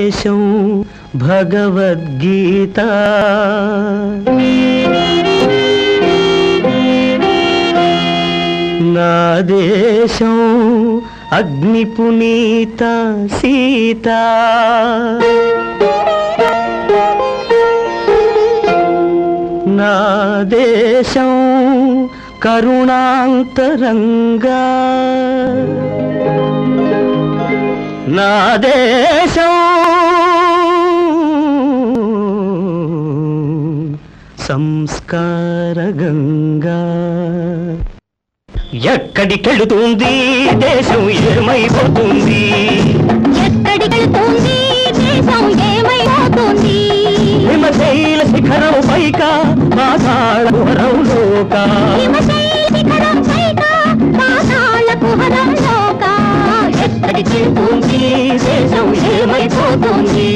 దేశం భగవద్గీత నా దేశం అగ్ని పునీత సీత నా దేశం కరుణాంతరంగా నా దేశం సంస్కార గంగా ఎక్కడికెళుతుంది దేశం ఏమైపోతుంది ఎక్కడికెళ్తుంది దేశం ఏమైపోతుంది హిమశైల శిఖరం పైక పాతాళ లోక హిమశైల శిఖరం పైన పాతాళ కుహరంలోక ఎక్కడికెళుతుంది దేశం ఏమైపోతుంది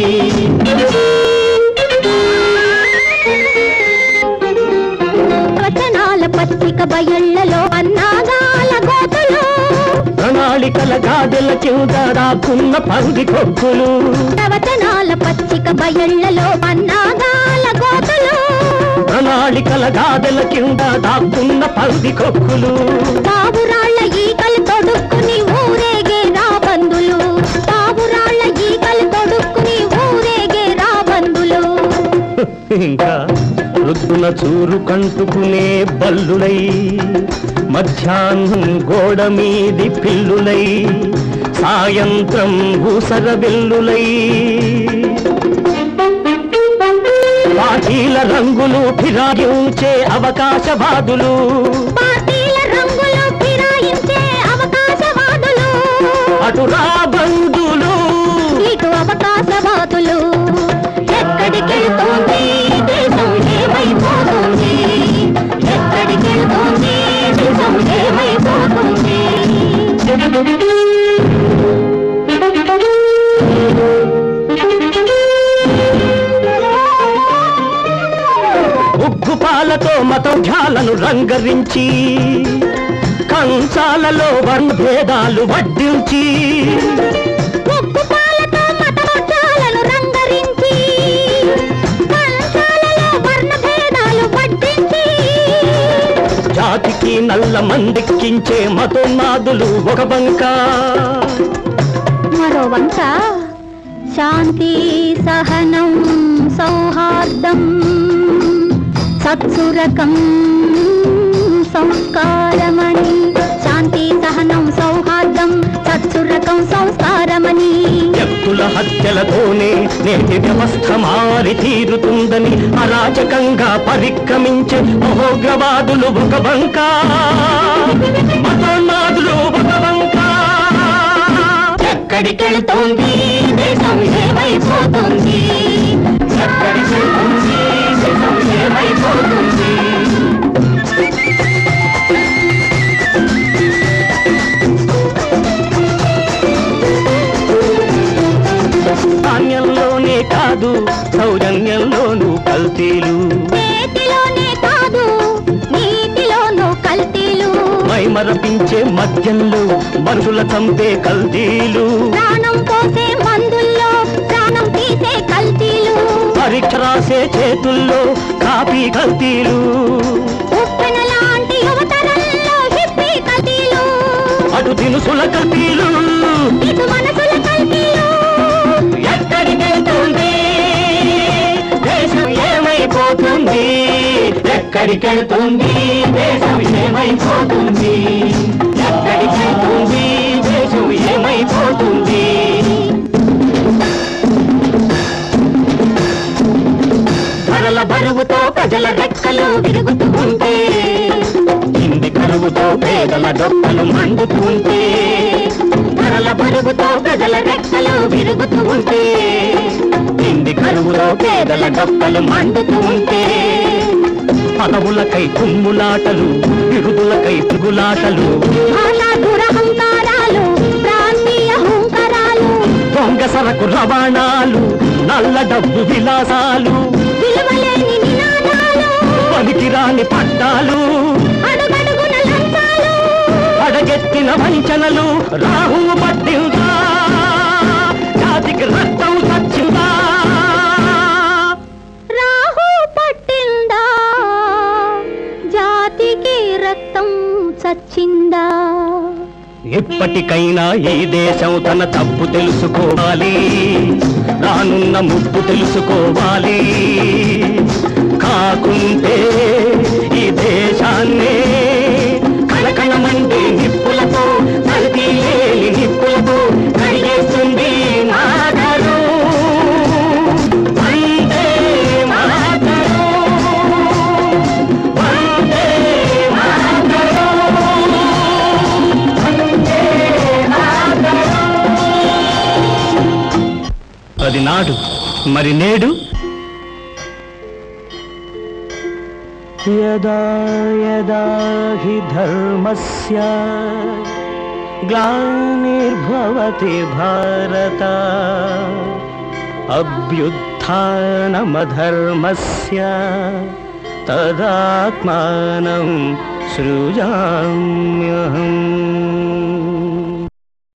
వచనాల పత్రిక బయళ్లలో అన్నాగాల గోతులు ప్రణాళికల గాదెల కింద దాక్కున్న పంది కొక్కులు ప్రవచనాల పత్రిక బయళ్లలో అన్నాగాల గోతులు ప్రణాళికల గాదెల కింద దాక్కున్న పంది కొక్కులు బాబురాళ్ళ ఈకలు తొడుక్కుని ఊరేగే రాబందులు బాబురాళ్ళ ఈకలు తొడుక్కుని ఊరేగే రాబందులు ఇంకా రుద్దున చూరు కంటుకునే బల్లులై మధ్యాహ్నం గోడ మీది పిల్లులై సాయంత్రం ఊసర బిల్లులై పాటీల రంగులు ఫిరాయించే అవకాశవాదులు పార్టీల రంగులు ఫిరాయించే అవకాశవాదులు అటు రాబందులు ఇటు అవకాశవాదులు ఎక్కడికెళ్తోంది దేశం ఏమైపోతుంది ఎక్కడికెళ్తోంది దేశం ఏమైపోతుంది ఉగ్గు పాలతో మతోధ్యాలను రంగరించి కంచాలలో వర్ణభేదాలు వడ్డించి ఉప్పు పాలతో మతమోక్షాలను రంగరించి కంచాలలో వర్ణభేదాలు వడ్డించి జాతికి నల్ల మందిక్కించే మతోన్మాదులు ఒక బంక మరో వంక శాంతి సహనం సౌహార్దం సత్సురకం సంస్కారమణి శాంతి సహనం సౌహార్దం సత్సురకం సంస్కారమని వ్యక్తుల హత్యలతోనే నేటి వ్యవస్థ మారి తీరుతుందని అరాచకంగా పరిక్రమించే మహోగ్రవాదులు ఒక బంక మతోన్మాదులు ఒక బంక ఎక్కడికెళ్తోంది దేశం ఏమైపోతుంది ఎక్కడికెళ్తుంది దేశం ఏమైపోతుంది ధాన్యంలోనే కాదు సౌజన్యంలోనూ కల్తీలు నేతిలోనే కాదు నీటిలోనూ కల్తీలు మైమరపించే మద్యంలో మనుషుల చంపే కల్తీలు ప్రాణం పోసే మందుల్లో ప్రాణం తీసే కల్తీలు పరీక్ష రాసే చేతుల్లో కాపీ కల్తీలు ఉప్పెన లాంటి యువతరంలో హిప్పీ కల్తీలు అటు దినుసుల కల్తీలు ఇటు మనసుల కల్తీలు ఎక్కడికెళ్తుంది దేశం ఏమైపోతుంది ఎక్కడికెళ్తుంది దేశం ఏమైపోతుంది ఎక్కడికెళ్తుంది దేశం ఏమైపోతుంది ధరల బరువుతో ప్రజల రెక్కలు విరుగుతూ ఉంటే ఇంది కరువుతో పేదల డొక్కలు మండుతుంటే ధరల బరువుతో ప్రజల రెక్కలు విరుగుతూ ఉంటే ఇంది కరువులో పేదల డొక్కలు మండుతూ ఉంటే పదవులకై కుమ్ములాటలు విరుదులకై తిరుగులాటలు భాషా దురహంకారాలు ప్రాంతీయ హుంకరాలు దొంగ సరకు రవాణాలు నల్ల డబ్బు విలాసాలు విలువలేని నినాదాలు పనికిరాని పట్టాలు అడుగడుగున లంచాలు అడగెత్తిన వంచనలు రాహు పట్టిందా జాతికి రక్తం సచ్చిందా ఎప్పటికైనా ఈ దేశం తన తప్పు తెలుసుకోవాలి రానున్న ముప్పు తెలుసుకోవాలి కాకుంటే ఈ దేశాన్నే కలకలమంటే నిప్పులతో కల్తీ లేని నిప్పులతో కడిగేస్తుంది మాటలు వందే మాతరం వందే మాతరం అది నాడు మరి నేడు యదా యదా హి ధర్మస్య గ్లానిర్భవతి భారత అభ్యుత్నమధర్మస్య తదాత్మానం సృజామ్యహం